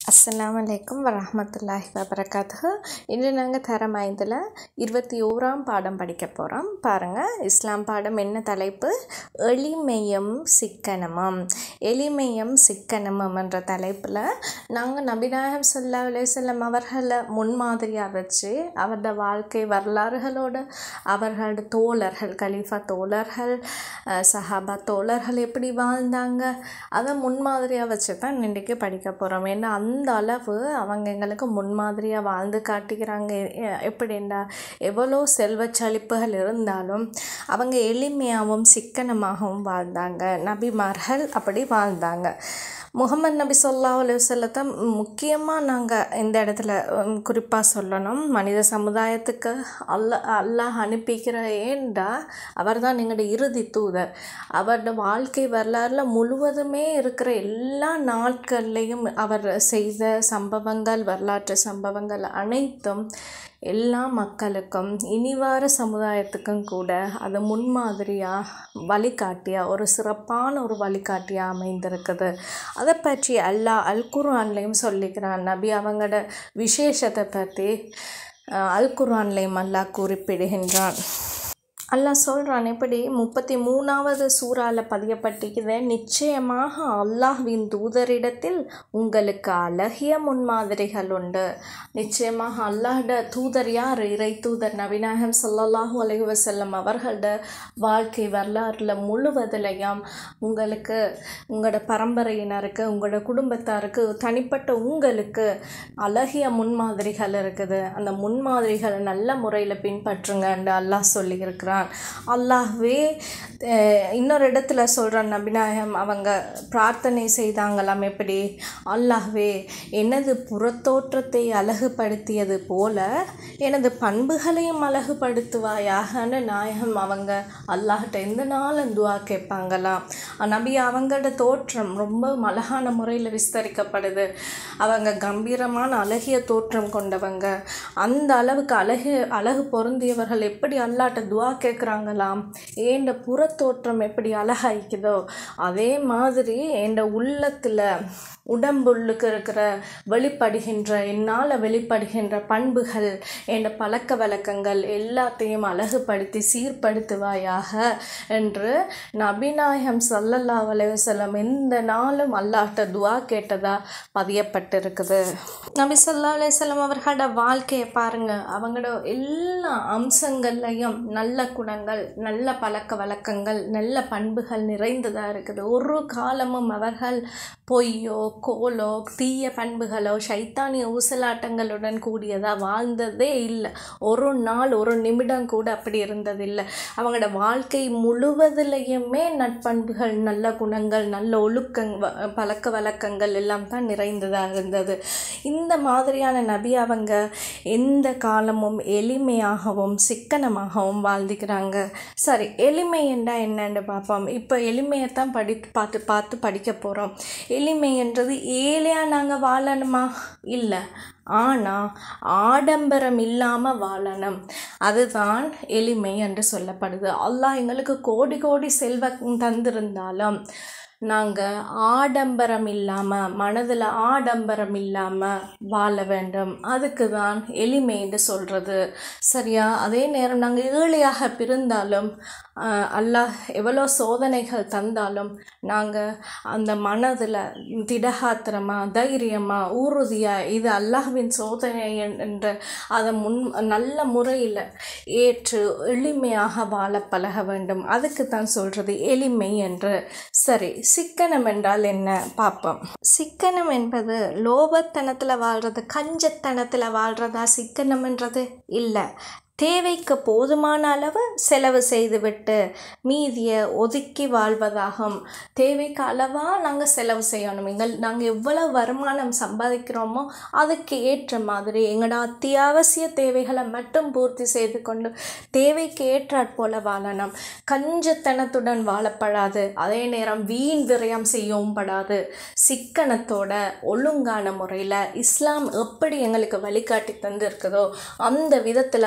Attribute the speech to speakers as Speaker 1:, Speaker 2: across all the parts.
Speaker 1: அஸ்ஸலாமு அலைக்கும் வரஹ்மத்துல்லாஹி வபரகாத்துஹு இன்று நாங்கள் தரம் ஐந்தில் இருபத்தி ஓராம் பாடம் படிக்க போகிறோம் பாருங்கள் இஸ்லாம் பாடம் என்ன தலைப்பு எளிமையும் சிக்கனமும் எளிமையும் சிக்கனமும் என்ற தலைப்பில் நாங்கள் நபிநாயகம் ஸல்லல்லாஹு அலைஹி வஸல்லம் அவர்களை முன்மாதிரியாக வச்சு அவரோட வாழ்க்கை வரலாறுகளோடு அவர்களோட தோழர்கள் கலீஃபா தோழர்கள் அஹ், சஹாபா தோழர்கள் எப்படி வாழ்ந்தாங்க அதை முன்மாதிரியாக வச்சு தான் இன்றைக்கி படிக்க போகிறோம் ஏன்னா அந்த அளவு அவங்க எங்களுக்கு முன்மாதிரியாக வாழ்ந்து காட்டுகிறாங்க எ- எப்படின்னா எவ்வளோ செல்வச் செழிப்புகள் இருந்தாலும் அவங்க எளிமையாகவும் சிக்கனமாகவும் வாழ்ந்தாங்க நபிமார்கள் அப்படி வாழ்ந்தாங்க முகமது நபி ஸல்லல்லாஹு அலைஹி வஸல்லத்தை முக்கியமாக நாங்கள் இந்த இடத்துல குறிப்பாக சொல்லணும் மனித சமுதாயத்துக்கு அல்ல அல்லாஹ் அனுப்பிக்கிற ஏண்டா அவர் தான் எங்களோட இறுதி தூதர் அவரோட வாழ்க்கை வரலாறுல முழுவதுமே இருக்கிற எல்லா நாட்கள்லையும் அவர் செய்த சம்பவங்கள் வரலாற்று சம்பவங்கள் அனைத்தும் எல்லா மக்களுக்கும் இனிவார சமுதாயத்துக்கும் கூட அது முன்மாதிரியாக வழிகாட்டியாக ஒரு சிறப்பான ஒரு வழிகாட்டியாக அமைந்திருக்குது அதை பற்றி அல்லாஹ் அல் குர்ஆன்லையும் சொல்லிக்கிறான் நபி அவங்களோட விசேஷத்தை பற்றி அஹ், அல் குர்ஆன்லையும் அல்லாஹ் குறிப்பிடுகின்றான் அல்லாஹ் சொல்கிறான் எப்படி முப்பத்தி மூணாவது சூறால பதியப்பட்டிருக்குது நிச்சயமாக அல்லாஹ்வின் தூதரிடத்தில் உங்களுக்கு அழகிய முன்மாதிரிகள் உண்டு நிச்சயமாக அல்லாஹ்ட தூதர் யார் இறை தூதர் நபிநாயகம் ஸல்லல்லாஹு அலைஹி வஸல்லம் அவர்களோட வாழ்க்கை வரலாறுல முழுவதிலையும் உங்களுக்கு உங்களோட பரம்பரையினருக்கு உங்களோட குடும்பத்தாருக்கு தனிப்பட்ட உங்களுக்கு அழகிய முன்மாதிரிகள் இருக்குது அந்த முன்மாதிரிகளை நல்ல முறையில் பின்பற்றுங்கன்னு அல்லாஹ் சொல்லியிருக்கிறான் அல்லாஹ்வே அஹ், இன்னொரு இடத்துல சொல்கிறான் நபிநாயகம் அவங்க பிரார்த்தனை செய்தாங்களாம் எப்படி அல்லாஹ்வே எனது புறத்தோற்றத்தை அழகுபடுத்தியது போல எனது பண்புகளையும் அழகுபடுத்துவாயாகன்னு நாயகம் அவங்க அல்லாஹ்கிட்ட எந்த நாளும் துவா கேட்பாங்களாம் நபி அவங்களோட தோற்றம் ரொம்ப அழகான முறையில் விஸ்தரிக்கப்படுது அவங்க கம்பீரமான அழகிய தோற்றம் கொண்டவங்க அந்த அளவுக்கு அழகு அழகு பொருந்தியவர்கள் எப்படி அல்லாட்ட துவா கேட்குறாங்களாம் ஏண்ட புறத்தோற்றம் எப்படி அழகாய்க்குதோ அதே மாதிரி என் உள்ளத்தில் உடம்புள்ளுக்கு இருக்கிற வெளிப்படுகின்ற என்னால் வெளிப்படுகின்ற பண்புகள் என் பழக்க வழக்கங்கள் எல்லாத்தையும் அழகுபடுத்தி சீர்படுத்துவாயாக என்று நபிநாயகம் ஸல்லல்லாஹு அலைஹி வஸல்லம் எந்த நாளும் அல்லாஹ்ட்ட துவா கேட்டதா பதியப்பட்டிருக்குது நபி ஸல்லல்லாஹு அலைஹி வஸல்லம் அவர்களோட வாழ்க்கையை பாருங்க அவங்களோட எல்லா அம்சங்கள்லையும் நல்ல குணங்கள் நல்ல பழக்க வழக்கங்கள் நல்ல பண்புகள் நிறைந்ததாக இருக்குது ஒரு காலமும் அவர்கள் பொய்யோ கோலோ தீய பண்புகளோ சைத்தானிய ஊசலாட்டங்களுடன் கூடியதாக வாழ்ந்ததே இல்லை ஒரு நாள் ஒரு நிமிடம் கூட அப்படி இருந்ததில்லை அவங்களோட வாழ்க்கை முழுவதிலையுமே நட்பண்புகள் நல்ல குணங்கள் நல்ல ஒழுக்கங் வ- பழக்க வழக்கங்கள் எல்லாம் தான் நிறைந்ததாக இருந்தது இந்த மாதிரியான நபி அவங்க எந்த காலமும் எளிமையாகவும் சிக்கனமாகவும் வாழ்ந்துக்கிறாங்க சரி எளிமை என்றா என்னன்னு பார்ப்போம் இப்போ எளிமையை தான் படி பார்த்து பார்த்து படிக்க போகிறோம் எளிமை என்றது ஏழையாக நாங்கள் வாழணுமா இல்லை ஆனால் ஆடம்பரம் இல்லாமல் வாழணும் அதுதான் எளிமை என்று சொல்லப்படுது அல்லாஹ் எங்களுக்கு கோடி கோடி செல்வம் தந்திருந்தாலும் நாங்கள் ஆடம்பரம் இல்லாமல் மனதில் ஆடம்பரம் இல்லாமல் வாழ வேண்டும் அதுக்கு தான் எளிமை என்று சொல்கிறது சரியா அதே நேரம் நாங்கள் ஏழையாக பிறந்தாலும் ஆஹ், அல்லாஹ் எவ்வளோ சோதனைகள் தந்தாலும் நாங்கள் அந்த மனதில் திடகாத்திரமாக தைரியமாக உறுதியாக இது அல்லாஹ்வின் சோதனை என்- என்ற அதை முன் நல்ல முறையில் ஏற்று எளிமையாக வாழ பழக வேண்டும் அதுக்கு தான் சொல்கிறது எளிமை என்று சரி சிக்கனம் என்றால் என்ன பார்ப்போம் சிக்கனம் என்பது லோபத்தனத்தில் வாழ்கிறது கஞ்சத்தனத்தில் வாழ்கிறதா சிக்கனம்ன்றது இல்லை தேவைக்கு போதுமான அளவு செலவு செய்துவிட்டு மீதியை ஒதுக்கி வாழ்வதாகும் தேவைக்கு அளவாக நாங்கள் செலவு செய்யணும் எங்கள் நாங்கள் எவ்வளவு வருமானம் சம்பாதிக்கிறோமோ அதுக்கு ஏற்ற மாதிரி எங்களோட அத்தியாவசிய தேவைகளை மட்டும் பூர்த்தி செய்து கொண்டு தேவைக்கு ஏற்றாற் போல வாழணும் கஞ்சத்தனத்துடன் வாழப்படாது அதே நேரம் வீண் விரயம் செய்யவும் படாது சிக்கனத்தோட ஒழுங்கான முறையில் இஸ்லாம் எப்படி எங்களுக்கு வழிகாட்டி தந்திருக்குதோ அந்த விதத்தில் வாழ்கிறது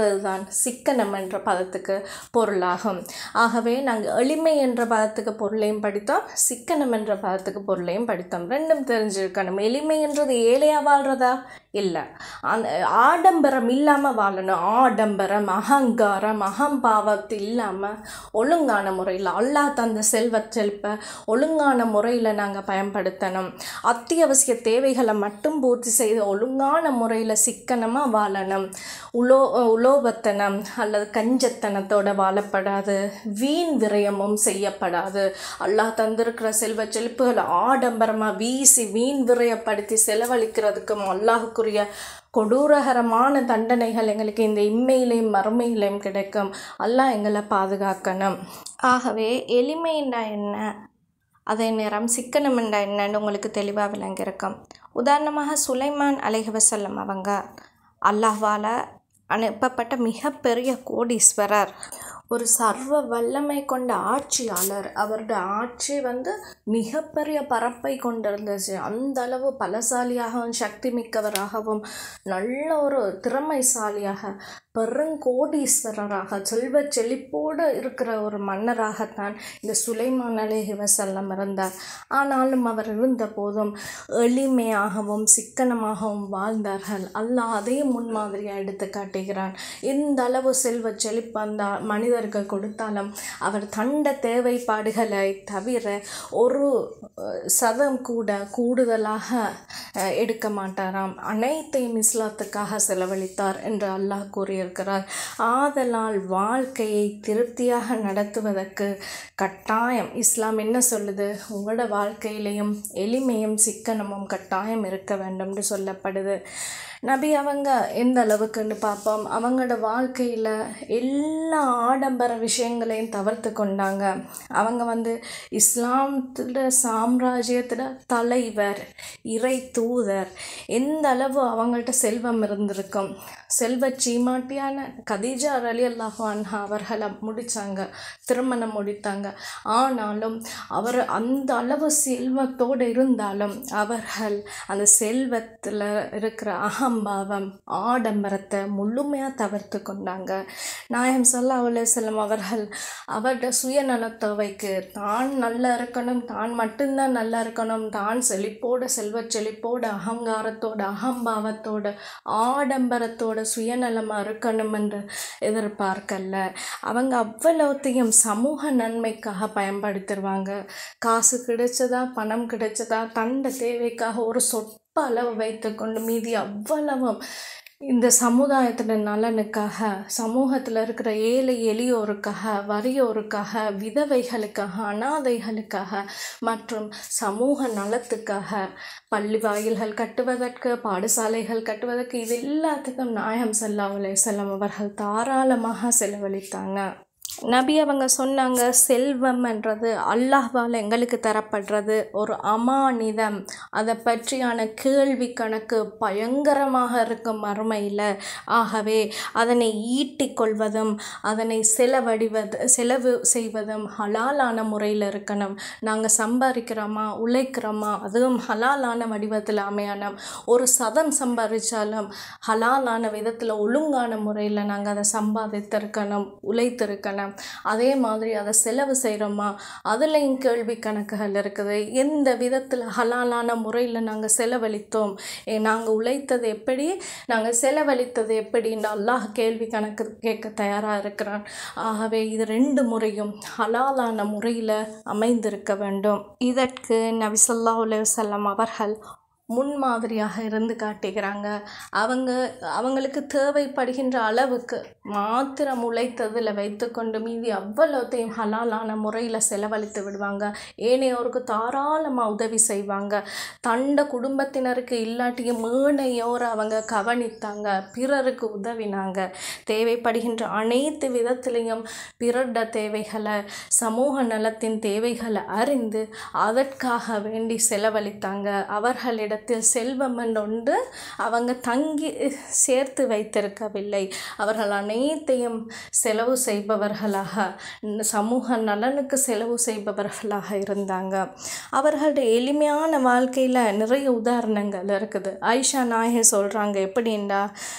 Speaker 1: என்றது தான் சிக்கனம் என்ற பதத்துக்கு பொருளாகும் ஆகவே நாங்கள் எளிமை என்ற பதத்துக்கு பொருளையும் படித்தோம் சிக்கனம் என்ற பதத்துக்கு பொருளையும் படித்தோம் ரெண்டும் தெரிஞ்சிருக்கணும் எளிமை என்றது ஏழையாக வாழ்கிறதா இல்லை அந்த ஆடம்பரம் இல்லாமல் வாழணும் ஆடம்பரம் அகங்காரம் அகம்பாவத்து இல்லாமல் ஒழுங்கான முறையில் அல்லாஹ் தந்த செல்வச் செழிப்பை ஒழுங்கான முறையில் நாங்கள் பயன்படுத்தணும் அத்தியாவசிய தேவைகளை மட்டும் பூர்த்தி செய்து ஒழுங்கான முறையில் சிக்கனமாக வாழணும் உலோ உலோபத்தனம் அல்லது கஞ்சத்தனத்தோட வாழப்படாது வீண் விரயமும் செய்யப்படாது அல்லாஹ் தந்திருக்கிற செல்வச் செழிப்புகளை ஆடம்பரமாக வீசி வீண் விரயப்படுத்தி செலவழிக்கிறதுக்கும் அல்லாஹுக்குரிய கொடூரகரமான தண்டனைகள் எங்களுக்கு இந்த இம்மையிலையும் மறுமையிலையும் கிடைக்கும் அல்லாஹ் எங்களை பாதுகாக்கணும் ஆகவே எளிமைண்டா என்ன அதே நேரம் சிக்கனம் என்றா என்னன்னு உங்களுக்கு தெளிவாக விளங்கியிருக்கும் உதாரணமாக சுலைமான் அலைஹவசல்லம் அவங்க அல்லாஹ்வால் அனுப்பப்பட்ட மிகப்பெரிய கோடீஸ்வரர் ஒரு சர்வ வல்லமை கொண்ட ஆட்சியாளர் அவருடைய ஆட்சி வந்து மிகப்பெரிய பரப்பை கொண்டிருந்துச்சு அந்த அளவு பலசாலியாகவும் சக்தி மிக்கவராகவும் நல்ல ஒரு திறமைசாலியாக பெருங்கோடீஸ்வரராக செல்வ செழிப்போடு இருக்கிற ஒரு மன்னராகத்தான் இந்த சுலைமான் அலேஹி வசல்லம் இருந்தார் ஆனாலும் அவர் இருந்த போதும் எளிமையாகவும் சிக்கனமாகவும் வாழ்ந்தார்கள் அல்லாஹ் அதே முன்மாதிரியாக எடுத்து காட்டுகிறான் எந்த அளவு செல்வ செழிப்பு அந்த மனிதர்கள் கொடுத்தாலும் அவர் தண்ட தேவைப்பாடுகளை தவிர ஒரு அஹ், சதம் கூட கூடுதலாக அஹ், எடுக்க மாட்டாராம் அனைத்தையும் இஸ்லாத்துக்காக செலவழித்தார் என்று அல்லாஹ் கூறியிருக்கிறார் ஆதலால் வாழ்க்கையை திருப்தியாக நடத்துவதற்கு கட்டாயம் இஸ்லாம் என்ன சொல்லுது உங்களோட வாழ்க்கையிலையும் எளிமையும் சிக்கனமும் கட்டாயம் இருக்க வேண்டும்னு சொல்லப்படுது நபி அவங்க எந்த அளவுக்குன்னு பார்ப்போம் அவங்களோட வாழ்க்கையில் எல்லா ஆடம்பர விஷயங்களையும் தவிர்த்து கொண்டாங்க அவங்க வந்து இஸ்லாமத்தில் சாம்ராஜ்யத்தில் தலைவர் இறை தூதர் எந்த அளவு அவங்கள்ட்ட செல்வம் இருந்திருக்கும் செல்வ சீமாட்டியான கதீஜா அலி அல்லாஹு அன்ஹா அவர்களை முடித்தாங்க திருமணம் முடித்தாங்க ஆனாலும் அவர் அந்த அளவு செல்வத்தோடு இருந்தாலும் அவர்கள் அந்த செல்வத்தில் இருக்கிற அகம்பாவம் ஆடம்பரத்தை முழுமையாக தவிர்த்து கொண்டாங்க நாயம் சல்லா செல்லம் அவர்கள் அவருடைய சுயநலத்தவைக்கு தான் நல்லா இருக்கணும் தான் மட்டும்தான் நல்லா இருக்கணும் தான் செழிப்போட செல்வ செழிப்போட அகங்காரத்தோட அகம்பாவத்தோட ஆடம்பரத்தோட சுயநலமாக இருக்கணும் என்று எதிர்பார்க்கல அவங்க அவ்வளவுத்தையும் சமூக நன்மைக்காக பயன்படுத்திடுவாங்க காசு கிடைச்சதா பணம் கிடைச்சதா தண்ட தேவைக்காக ஒரு சொற்ப அளவு வைத்துக்கொண்டு மீதி அவ்வளவும் இந்த சமுதாயத்தின் நலனுக்காக சமூகத்தில் இருக்கிற ஏழை எளியோருக்காக வறியோருக்காக விதவைகளுக்காக அனாதைகளுக்காக மற்றும் சமூக நலத்துக்காக பள்ளி வாயில்கள் கட்டுவதற்கு பாடசாலைகள் கட்டுவதற்கு இது எல்லாத்துக்கும் நாயம் சல்லா செல்லம் அவர்கள் தாராளமாக செலவழித்தாங்க நபி அவங்க சொன்னாங்க செல்வம்ன்றது அல்லாஹ்வால் எங்களுக்கு தரப்படுறது ஒரு அமானிதம் அதை பற்றியான கேள்வி கணக்கு பயங்கரமாக இருக்கும் மறுமையில் ஆகவே அதனை ஈட்டிக் கொள்வதும் அதனை செலவடிவது செலவு செய்வதும் ஹலாலான முறையில் இருக்கணும் நாங்கள் சம்பாதிக்கிறோமா உழைக்கிறோமா அதுவும் ஹலாலான வடிவத்தில் அமையணும் ஒரு சதம் சம்பாதிச்சாலும் ஹலாலான விதத்தில் ஒழுங்கான முறையில் நாங்கள் அதை சம்பாதித்திருக்கணும் உழைத்திருக்கணும் அதே மாதிரி அதை செலவு செய்கிறோமா அதுலேயும் கேள்வி கணக்குகள் இருக்குது எந்த விதத்தில் ஹலாலான முறையில் நாங்கள் செலவழித்தோம் நாங்கள் உழைத்தது எப்படி நாங்கள் செலவழித்தது எப்படின்னு அல்லாஹ் கேள்வி கணக்கு கேட்க தயாராக இருக்கிறான் ஆகவே இது ரெண்டு முறையும் ஹலாலான முறையில் அமைந்திருக்க வேண்டும் இதற்கு நபிசல்லா செல்லம் அவர்கள் முன்மாதிரியாக இருந்து காட்டுகிறாங்க அவங்க அவங்களுக்கு தேவைப்படுகின்ற அளவுக்கு மாத்திரம் உழைத்ததில் வைத்துக்கொண்டு மீதி அவ்வளோத்தையும் ஹலாலான முறையில் செலவழித்து விடுவாங்க ஏனையோருக்கு தாராளமாக உதவி செய்வாங்க தண்ட குடும்பத்தினருக்கு இல்லாட்டியும் மேனையோர் அவங்க கவனித்தாங்க பிறருக்கு உதவினாங்க தேவைப்படுகின்ற அனைத்து விதத்திலையும் பிறட தேவைகளை சமூக நலத்தின் தேவைகளை அறிந்து அதற்காக வேண்டி செலவழித்தாங்க அவர்களிடம் அவர்களிடத்தில் செல்வம் என்று அவங்க தங்கி சேர்த்து வைத்திருக்கவில்லை அவர்கள் அனைத்தையும் செலவு செய்பவர்களாக சமூக நலனுக்கு செலவு செய்பவர்களாக இருந்தாங்க அவர்களுடைய எளிமையான வாழ்க்கையில் நிறைய உதாரணங்கள் இருக்குது ஐஷா நாயகி சொல்கிறாங்க எப்படின்னா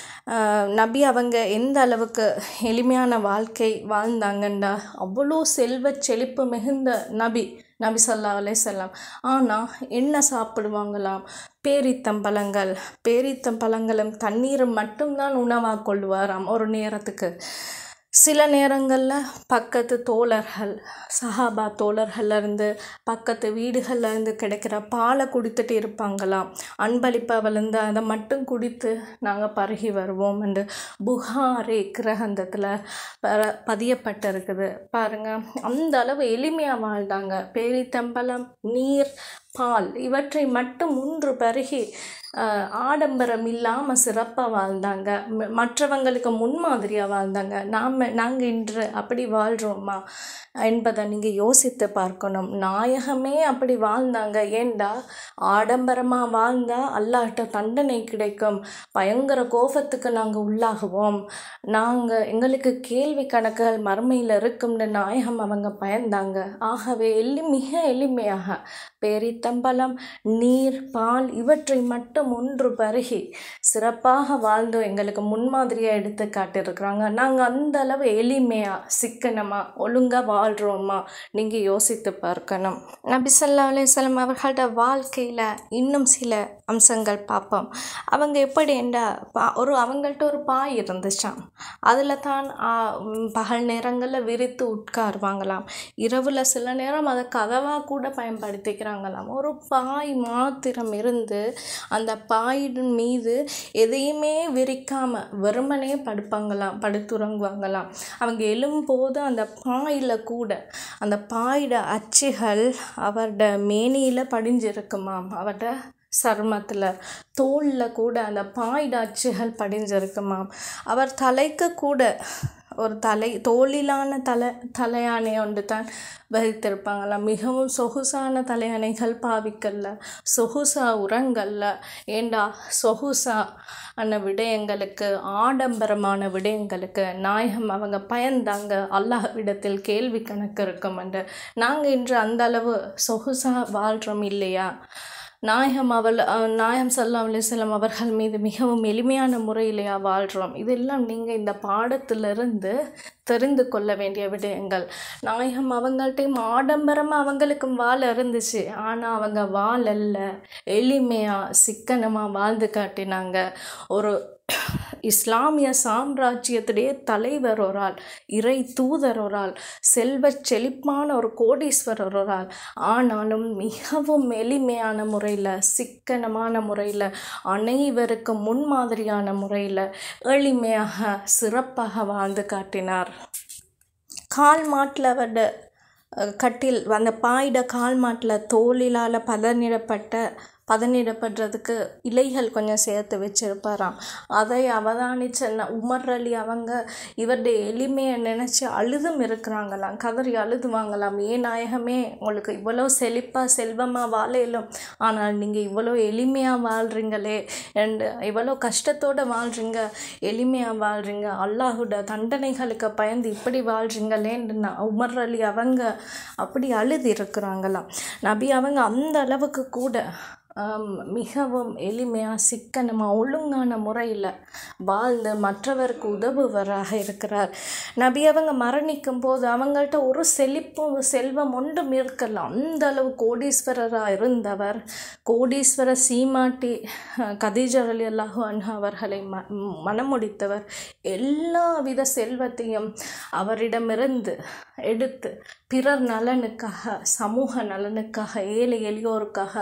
Speaker 1: ஆஹ் நபி அவங்க எந்த அளவுக்கு எளிமையான வாழ்க்கை வாழ்ந்தாங்கண்டா அவ்வளோ செல்வ செழிப்பு மிகுந்த நபி நபி சல்லா அலைசல்லாம் ஆனால் என்ன சாப்பிடுவாங்களாம் பேரித்தம்பழங்கள் பேரித்தம்பழங்களும் தண்ணீரும் மட்டும்தான் உணவாக கொள்வாராம் ஒரு நேரத்துக்கு சில நேரங்களில் பக்கத்து தோழர்கள் சஹாபா தோழர்கள்ல இருந்து பக்கத்து வீடுகள்ல இருந்து கிடைக்கிற பாலை குடித்துட்டு இருப்பாங்களாம் அன்பளிப்பாவிலேருந்து அதை மட்டும் குடித்து நாங்கள் பருகி வருவோம் என்று புகாரே கிரகந்தத்தில் பர பதியப்பட்டிருக்குது பாருங்க அந்த அளவு எளிமையாக வாழ்ந்தாங்க பேரித்தம்பலம் நீர் பால் இவற்றை மட்டும் முன்று பருகி ஆஹ், ஆடம்பரம் இல்லாமல் சிறப்பாக வாழ்ந்தாங்க ம- மற்றவங்களுக்கு முன்மாதிரியாக வாழ்ந்தாங்க நாம் நாங்கள் இன்று அப்படி வாழ்கிறோமா என்பதை நீங்கள் யோசித்து பார்க்கணும் நாயகமே அப்படி வாழ்ந்தாங்க ஏண்டா ஆடம்பரமாக வாழ்ந்தால் அல்லாஹ்ட்ட தண்டனை கிடைக்கும் பயங்கர கோபத்துக்கு நாங்கள் உள்ளாகுவோம் நாங்கள் எங்களுக்கு கேள்வி கணக்குகள் மறுமையில் இருக்கும்னு நாயகம் அவங்க பயந்தாங்க ஆகவே எளி மிக எளிமையாக பேரித்தம்பலம் நீர் பால் இவற்றை மட்டும் ஒன்று பருகி சிறப்பாக வாழ்ந்தோம் எங்களுக்கு முன்மாதிரியாக எடுத்து காட்டியிருக்கிறாங்க நாங்கள் அந்த அளவு எளிமையாக சிக்கனமாக ஒழுங்காக வாழ்கிறோமா நீங்கள் யோசித்து பார்க்கணும் நபி ஸல்லல்லாஹு அலைஹி வஸல்லம் அவர்களோட வாழ்க்கையில் இன்னும் சில அம்சங்கள் பார்ப்போம் அவங்க எப்படி என்றா பா ஒரு அவங்கள்ட்ட ஒரு பாய் இருந்துச்சாம் அதில் தான் ஆ, ம், பகல் நேரங்களில் விரித்து உட்காருவாங்களாம் இரவில் சில நேரம் அதை கதவாக கூட பயன்படுத்திக்கிறாங்களாம் ஒரு பாய் மாத்திரம் இருந்து அந்த பாயின் மீது எதையுமே விரிக்காமல் வெறுமனே படுப்பாங்களாம் படுத்துறங்குவாங்களாம் அவங்க எழும்போது அந்த பாயில் கூட அந்த பாயோட அச்சுகள் அவரோட மேனியில் படிஞ்சிருக்குமாம் அவரோட சருமத்தில் தோலில் கூட அந்த பாய்ட அச்சுகள் படிஞ்சிருக்குமாம் அவர் தலைக்கு கூட ஒரு தலை தோளிலான தலை தலையானை ஒன்று தான் வகித்திருப்பாங்களாம் மிகவும் சொகுசான தலையணைகள் பாவிக்கல்ல சொகுசா உரங்கல்ல ஏண்டா சொகுசா ஆன விடயங்களுக்கு ஆடம்பரமான விடயங்களுக்கு நாயகம் அவங்க பயந்தாங்க அல்லாஹ்விடத்தில் கேள்வி கணக்கு இருக்கும் என்று நாங்கள் இன்று அந்த அளவு சொகுசா வாழ்கிறோம் இல்லையா நாயகம் அவள் அஹ் நாயகம் சல்லா அலிஸ்லாம் அவர்கள் மீது மிகவும் எளிமையான முறையிலேயா வாழ்கிறோம் இதெல்லாம் நீங்கள் இந்த பாடத்திலிருந்து தெரிந்து கொள்ள வேண்டிய விடயங்கள் நாயகம் அவங்கள்ட்டையும் ஆடம்பரமாக அவங்களுக்கும் வாள் இருந்துச்சு ஆனால் அவங்க வாள் அல்ல எளிமையாக சிக்கனமாக வாழ்ந்து காட்டினாங்க ஒரு இஸ்லாமிய சாம்ராஜ்யத்துடைய தலைவர் ஒரு ஆள் இறை தூதர் ஒரு ஆள் செல்வச் செழிப்பான ஒரு கோடீஸ்வரர் ஒரு ஆள் ஆனாலும் மிகவும் எளிமையான முறையில் சிக்கனமான முறையில் அனைவருக்கும் முன்மாதிரியான முறையில் எளிமையாக சிறப்பாக வாழ்ந்து காட்டினார் கால் மாட்டில் அவரோட அஹ், கட்டில் அந்த பாயிட கால் மாட்டில் தோலிலால் பதனிடப்பட்ட பதனிடப்படுறதுக்கு இலைகள் கொஞ்சம் சேர்த்து வச்சிருப்பாராம் அதை அவதானிச்ச ந- உமர் அலி அவங்க இவருடைய எளிமையை நினச்சி அழுதும் இருக்கிறாங்களாம் கதறி அழுதுவாங்களாம் ஏன் நாயகமே உங்களுக்கு இவ்வளோ செழிப்பாக செல்வமாக வாழையிலும் ஆனால் நீங்கள் இவ்வளோ எளிமையாக வாழ்கிறீங்களே அண்ட் இவ்வளோ கஷ்டத்தோடு வாழ்கிறீங்க எளிமையாக வாழ்கிறீங்க அல்லாஹோட தண்டனைகளுக்கு பயந்து இப்படி வாழ்கிறீங்களேன்னு நான் உமர் அலி அவங்க அப்படி அழுது இருக்கிறாங்களாம் நபி அவங்க அந்த அளவுக்கு கூட ஆம், மிகவும் எளிமையாக சிக்கனமாக ஒழுங்கான முறையில் வாழ்ந்து மற்றவருக்கு உதவுவராக இருக்கிறார் நபி அவங்க மரணிக்கும் போது அவங்கள்ட்ட ஒரு செழிப்பும் செல்வம் ஒன்றும் இருக்கலாம் அந்த அளவு கோடீஸ்வரராக இருந்தவர் கோடீஸ்வர சீமாட்டி அஹ், கதீஜா அலி அல்லாஹு அன்ஹா அவர்களை ம மனமுடித்தவர் எல்லா வித செல்வத்தையும் அவரிடமிருந்து எடுத்து பிறர் நலனுக்காக சமூக நலனுக்காக ஏழை எளியோருக்காக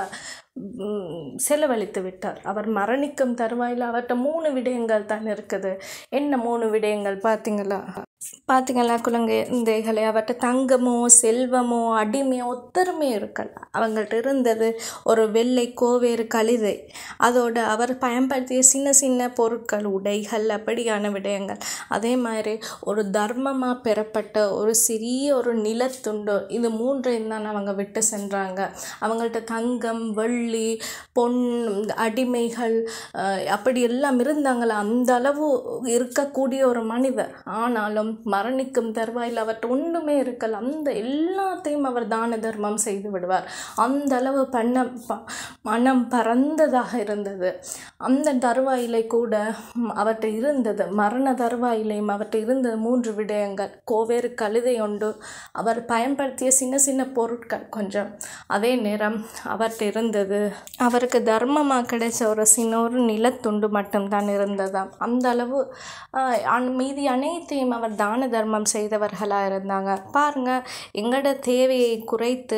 Speaker 1: ம், செலவழித்து விட்டார் அவர் மரணிக்கும் தருவாயில் அவர்கிட்ட மூணு விடயங்கள் தான் இருக்குது என்ன மூணு விடயங்கள் பார்த்தீங்களா பார்த்தீங்களா குழந்தைகளை அவர்கிட்ட தங்கமோ செல்வமோ அடிமையோ ஒத்தருமே இருக்கல அவங்கள்ட்ட இருந்தது ஒரு வெள்ளை கோவேறு கழுதை அதோட அவர் பயன்படுத்திய சின்ன சின்ன பொருட்கள் உடைகள் அப்படியான விடயங்கள் அதே மாதிரி ஒரு தர்மமாக பெறப்பட்ட ஒரு சிறிய ஒரு நிலத்துண்டு இது மூன்றையும் தான் அவங்க விட்டு சென்றாங்க அவங்கள்ட்ட தங்கம் வெள்ளி பொன் அடிமைகள் அஹ், அப்படி எல்லாம் இருந்தாங்களா அந்த அளவு இருக்கக்கூடிய ஒரு மனிதர் ஆனாலும் மரணிக்கும் தருவாயில் அவர்கிட்ட ஒன்றுமே இருக்கல அந்த எல்லாத்தையும் அவர் தான தர்மம் செய்து விடுவார் அந்த அளவு பண்ண ப- மனம் பறந்ததாக இருந்தது அந்த தருவாயிலை கூட ம், அவர்கிட்ட இருந்தது மரண தருவாயிலையும் அவர்கிட்ட இருந்தது மூன்று விடயங்கள் கோவேறு கழுதை உண்டு அவர் பயன்படுத்திய சின்ன சின்ன பொருட்கள் கொஞ்சம் அதே நேரம் அவர்கிட்ட இருந்தது அவருக்கு தர்மமாக கிடைச்ச ஒரு சின்ன ஒரு நிலத்துண்டு மட்டும்தான் இருந்ததாம் அந்த அளவு ஆஹ், அன்- மீதி அனைத்தையும் அவர் தான தர்மம் செய்தவர்களாக இருந்தாங்க பாருங்க எங்களோட தேவையை குறைத்து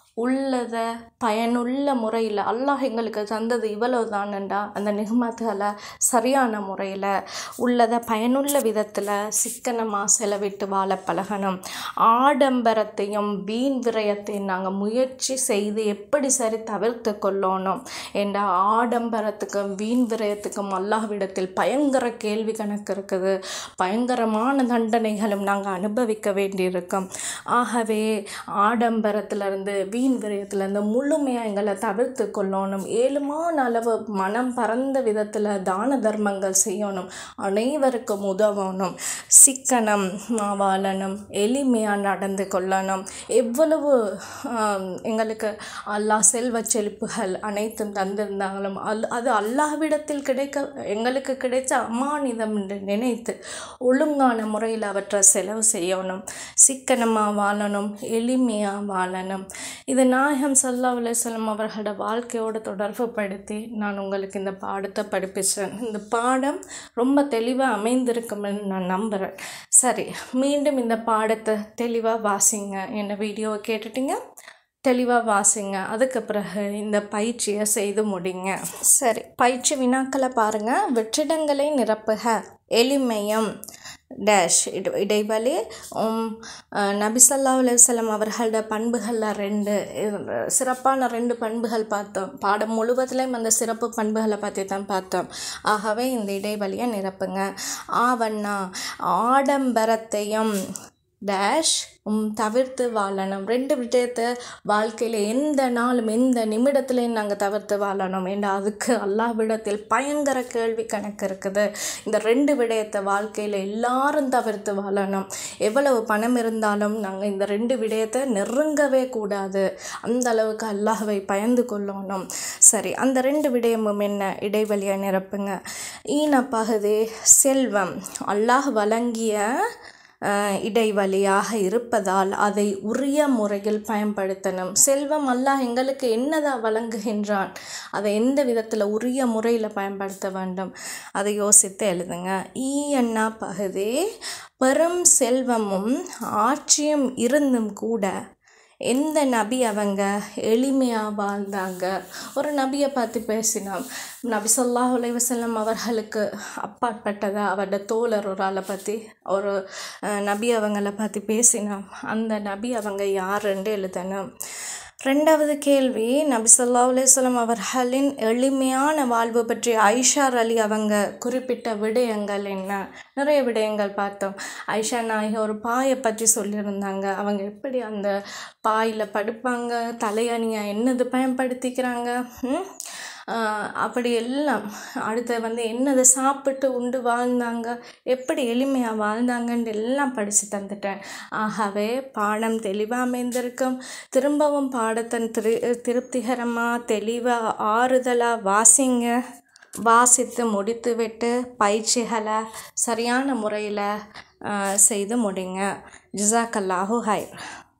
Speaker 1: உள்ளதை பயனுள்ள முறையில் அல்லாஹ் எங்களுக்கு தந்தது இவ்வளவு தானண்டா அந்த நிகமத்துகளை சரியான முறையில் உள்ளதை பயனுள்ள விதத்தில் சிக்கனமாக செலவிட்டு வாழ பழகணும் ஆடம்பரத்தையும் வீண் விரயத்தையும் நாங்கள் முயற்சி செய்து எப்படி சரி தவிர்த்து கொள்ளணும் என்ற ஆடம்பரத்துக்கும் வீண் விரயத்துக்கும் அல்லாஹ்விடத்தில் பயங்கர கேள்வி கணக்கு இருக்குது பயங்கரமான தண்டனைகளும் நாங்கள் அனுபவிக்க வேண்டியிருக்கோம் ஆகவே ஆடம்பரத்திலிருந்து வீண் விரயத்திலேருந்து முழுமையாக எங்களை தவிர்த்து கொள்ளணும் ஏழுமான அளவு மனம் பறந்த விதத்தில் தான தர்மங்கள் செய்யணும் அனைவருக்கும் உதவணும் சிக்கனம் வாழணும் எளிமையாக நடந்து கொள்ளணும் எவ்வளவு ஆம், எங்களுக்கு அல்லாஹ் செல்வ செழிப்புகள் அனைத்தும் தந்திருந்தாங்களும் அல் அது அல்லாஹ்விடத்தில் கிடைக்க எங்களுக்கு கிடைச்ச அமானிதம் என்று நினைத்து ஒழுங்கான முறையில் அவற்றை செலவு செய்யணும் சிக்கனமாக வாழணும் எளிமையாக வாழணும் இது நாயகம் சல்லா அலுவலம் அவர்களோட வாழ்க்கையோடு தொடர்பு படுத்தி நான் உங்களுக்கு இந்த பாடத்தை படிப்பிச்சேன் இந்த பாடம் ரொம்ப தெளிவாக அமைந்திருக்கும்னு நான் நம்புகிறேன் சரி மீண்டும் இந்த பாடத்தை தெளிவாக வாசிங்க என்ன வீடியோவை கேட்டுட்டீங்க தெளிவாக வாசிங்க அதுக்கு பிறகு இந்த பயிற்சியை செய்து முடிங்க சரி பயிற்சி வினாக்களை பாருங்கள் வெற்றிடங்களை நிரப்புக எளிமையம் டேஷ் இட இடைவெளி உம், அஹ், நபி ஸல்லல்லாஹு அலைஹி வஸல்லம் அவர்களோட பண்புகளில் ரெண்டு இது சிறப்பான ரெண்டு பண்புகள் பார்த்தோம் பாடம் முழுவதிலையும் அந்த சிறப்பு பண்புகளை பற்றி தான் பார்த்தோம் ஆகவே இந்த இடைவெளியை நிரப்புங்க ஆவண்ணா ஆடம்பரத்தையும் டேஷ் உம், தவிர்த்து வாழணும் ரெண்டு விடயத்தை வாழ்க்கையில் எந்த நாளும் எந்த நிமிடத்துலையும் நாங்கள் தவிர்த்து வாழணும் ஏன்னா அதுக்கு அல்லாஹ்விடத்தில் பயங்கர கேள்வி கணக்கு இருக்குது இந்த ரெண்டு விடயத்தை வாழ்க்கையில் எல்லாரும் தவிர்த்து வாழணும் எவ்வளவு பணம் இருந்தாலும் நாங்கள் இந்த ரெண்டு விடயத்தை நெருங்கவே கூடாது அந்த அளவுக்கு அல்லாஹ்வை பயந்து கொள்ளணும் சரி அந்த ரெண்டு விடயமும் என்ன இடைவெளியை நிரப்புங்க ஈன பகுதி செல்வம் அல்லாஹ் வழங்கிய அஹ், இடைவெளியாக இருப்பதால் அதை உரிய முறையில் பயன்படுத்தணும் செல்வம் அல்லாஹ் எங்களுக்கு என்னதான் வழங்குகின்றான் அதை எந்த விதத்தில் உரிய முறையில் பயன்படுத்த வேண்டும் அதை யோசித்து எழுதுங்க ஈ அண்ணா பகுதி பெரும் செல்வமும் ஆட்சியும் இருந்தும் கூட எந்த நபி அவங்க எளிமையாக வாழ்ந்தாங்க ஒரு நபியை பார்த்து பேசினோம் நபி ஸல்லல்லாஹு அலைஹி வஸல்லம் அவர்களுக்கு அப்பாற்பட்டதா அவரோட தோழர் ஒரு ஆளை பற்றி ஒரு அஹ், நபி அவங்கள பற்றி பேசினோம் அந்த நபி அவங்க யாருன்னு எழுதணும் ரெண்டாவது கேள்வி நபி ஸல்லல்லாஹு அலைஹி வஸல்லம் அவர்களின் எளிமையான வாழ்வு பற்றி ஐஷார் அலி அவங்க குறிப்பிட்ட விடயங்கள் என்ன நிறைய விடயங்கள் பார்த்தோம் ஐஷா நாயகி ஒரு பாயை பற்றி சொல்லியிருந்தாங்க அவங்க எப்படி அந்த பாயில் படுப்பாங்க தலையணியை என்னது பயன்படுத்திக்கிறாங்க ம்? ஆஹ் அப்படி எல்லாம் அடுத்து வந்து என்னதை சாப்பிட்டு உண்டு வாழ்ந்தாங்க எப்படி எளிமையாக வாழ்ந்தாங்கன்னு எல்லாம் படித்து தந்துட்டேன் ஆகவே பாடம் தெளிவாக அமைந்திருக்கும் திரும்பவும் பாடத்தை திரு திருப்திகரமாக தெளிவாக ஆறுதலாக வாசிங்க வாசித்து முடித்துவிட்டு பயிற்சிகளை சரியான முறையில் செய்து முடிங்க ஜிசாக்கல்லாஹு ஹைர்